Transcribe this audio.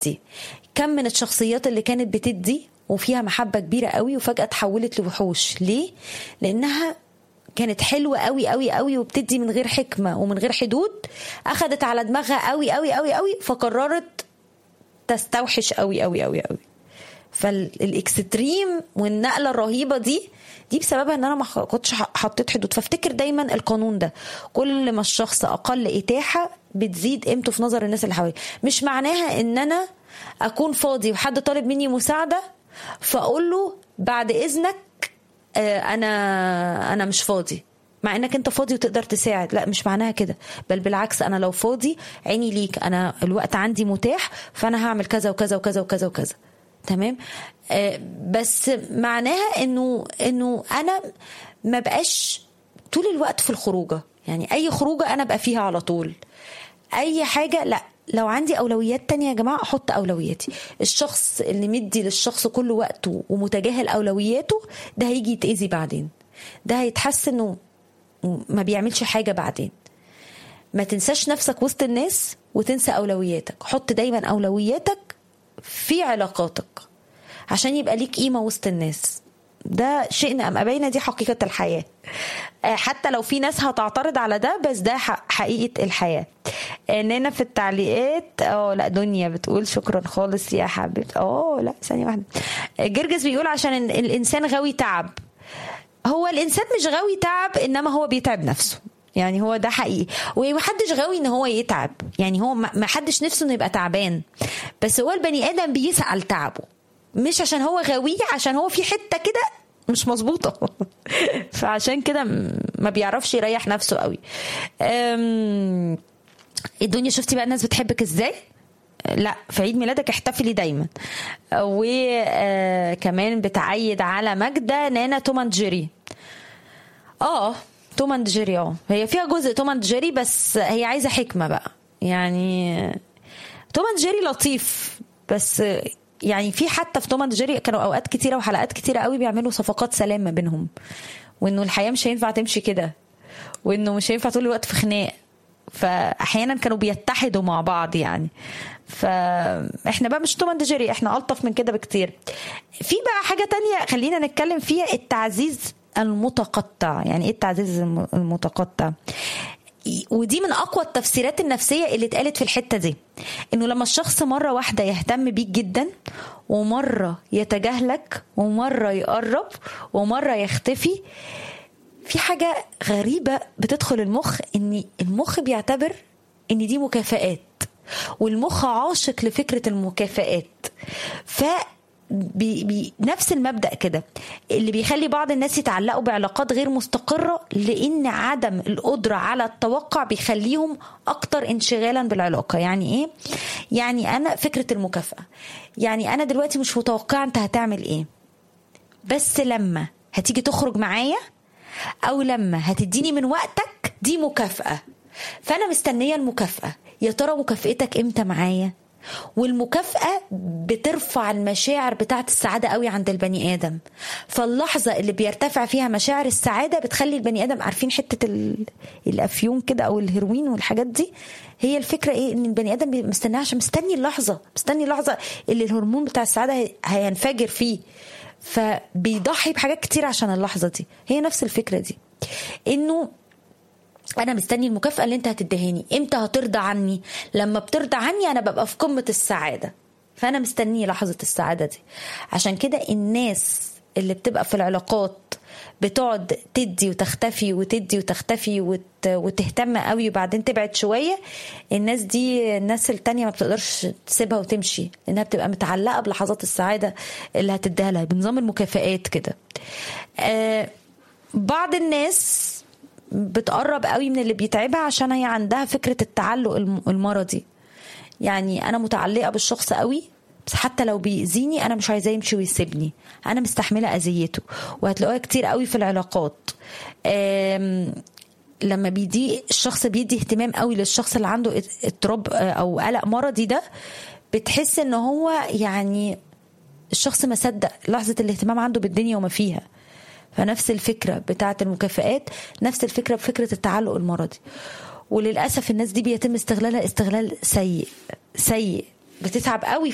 بتدي كم من الشخصيات اللي كانت بتدي وفيها محبة كبيرة قوي وفجأة تحولت لوحوش ليه؟ لأنها كانت حلوة قوي قوي قوي وبتدي من غير حكمة ومن غير حدود أخدت على دماغها قوي قوي قوي قوي فقررت تستوحش قوي قوي قوي قوي فالاكستريم والنقله الرهيبه دي دي بسببها ان انا ما كنتش حطيت حدود فافتكر دايما القانون ده كل ما الشخص اقل اتاحه بتزيد قيمته في نظر الناس اللي حواليه مش معناها ان انا اكون فاضي وحد طالب مني مساعده فاقول له بعد اذنك انا انا مش فاضي مع انك انت فاضي وتقدر تساعد لا مش معناها كده بل بالعكس انا لو فاضي عيني ليك انا الوقت عندي متاح فانا هعمل كذا وكذا وكذا وكذا وكذا تمام آه بس معناها انه انه انا ما بقاش طول الوقت في الخروجه يعني اي خروجه انا ابقى فيها على طول اي حاجه لا لو عندي اولويات تانية يا جماعه احط اولوياتي الشخص اللي مدي للشخص كل وقته ومتجاهل اولوياته ده هيجي يتاذي بعدين ده هيتحس انه ما بيعملش حاجه بعدين ما تنساش نفسك وسط الناس وتنسى اولوياتك حط دايما اولوياتك في علاقاتك عشان يبقى ليك قيمه وسط الناس ده شئنا ام ابينا دي حقيقه الحياه حتى لو في ناس هتعترض على ده بس ده حقيقه الحياه اننا في التعليقات اه لا دنيا بتقول شكرا خالص يا حبيبتي اه لا ثانيه واحده جرجس بيقول عشان الانسان غاوي تعب هو الانسان مش غاوي تعب انما هو بيتعب نفسه يعني هو ده حقيقي ومحدش غاوي ان هو يتعب يعني هو ما حدش نفسه انه يبقى تعبان بس هو البني ادم بيسعى لتعبه مش عشان هو غاويه عشان هو في حته كده مش مظبوطه فعشان كده ما بيعرفش يريح نفسه قوي الدنيا شفتي بقى الناس بتحبك ازاي لا في عيد ميلادك احتفلي دايما وكمان بتعيد على ماجدة نانا توم اند جيري اه توم اند جيري اه هي فيها جزء توم اند جيري بس هي عايزه حكمه بقى يعني توم اند جيري لطيف بس يعني في حتى في توم اند جيري كانوا اوقات كتيره وحلقات كتيره قوي بيعملوا صفقات سلام ما بينهم وانه الحياه مش هينفع تمشي كده وانه مش هينفع طول الوقت في خناق فاحيانا كانوا بيتحدوا مع بعض يعني فاحنا بقى مش توم اند جيري احنا الطف من كده بكتير في بقى حاجه تانية خلينا نتكلم فيها التعزيز المتقطع يعني ايه التعزيز المتقطع ودي من اقوى التفسيرات النفسيه اللي اتقالت في الحته دي انه لما الشخص مره واحده يهتم بيك جدا ومره يتجاهلك ومره يقرب ومره يختفي في حاجه غريبه بتدخل المخ ان المخ بيعتبر ان دي مكافآت والمخ عاشق لفكره المكافآت ف بي بي نفس المبدا كده اللي بيخلي بعض الناس يتعلقوا بعلاقات غير مستقره لان عدم القدره على التوقع بيخليهم اكتر انشغالا بالعلاقه يعني ايه يعني انا فكره المكافاه يعني انا دلوقتي مش متوقعه انت هتعمل ايه بس لما هتيجي تخرج معايا او لما هتديني من وقتك دي مكافاه فانا مستنيه المكافاه يا ترى مكافئتك امتى معايا والمكافأة بترفع المشاعر بتاعت السعادة قوي عند البني آدم فاللحظة اللي بيرتفع فيها مشاعر السعادة بتخلي البني آدم عارفين حتة الأفيون كده أو الهيروين والحاجات دي هي الفكرة إيه إن البني آدم مستنيها عشان مستني اللحظة مستني اللحظة اللي الهرمون بتاع السعادة هينفجر فيه فبيضحي بحاجات كتير عشان اللحظة دي هي نفس الفكرة دي إنه انا مستني المكافاه اللي انت هتدهاني امتى هترضى عني لما بترضى عني انا ببقى في قمه السعاده فانا مستنيه لحظه السعاده دي عشان كده الناس اللي بتبقى في العلاقات بتقعد تدي وتختفي وتدي وتختفي وت... وتهتم قوي وبعدين تبعد شويه الناس دي الناس التانية ما بتقدرش تسيبها وتمشي لانها بتبقى متعلقه بلحظات السعاده اللي هتديها لها بنظام المكافئات كده آه بعض الناس بتقرب قوي من اللي بيتعبها عشان هي عندها فكره التعلق المرضي يعني انا متعلقه بالشخص قوي بس حتى لو بيأذيني انا مش عايزاه يمشي ويسيبني انا مستحمله اذيته وهتلاقوها كتير قوي في العلاقات لما بيدي الشخص بيدي اهتمام قوي للشخص اللي عنده اضطراب او قلق مرضي ده بتحس ان هو يعني الشخص ما صدق لحظه الاهتمام عنده بالدنيا وما فيها فنفس الفكرة بتاعة المكافآت نفس الفكرة بفكرة التعلق المرضي وللأسف الناس دي بيتم استغلالها استغلال سيء سيء بتتعب قوي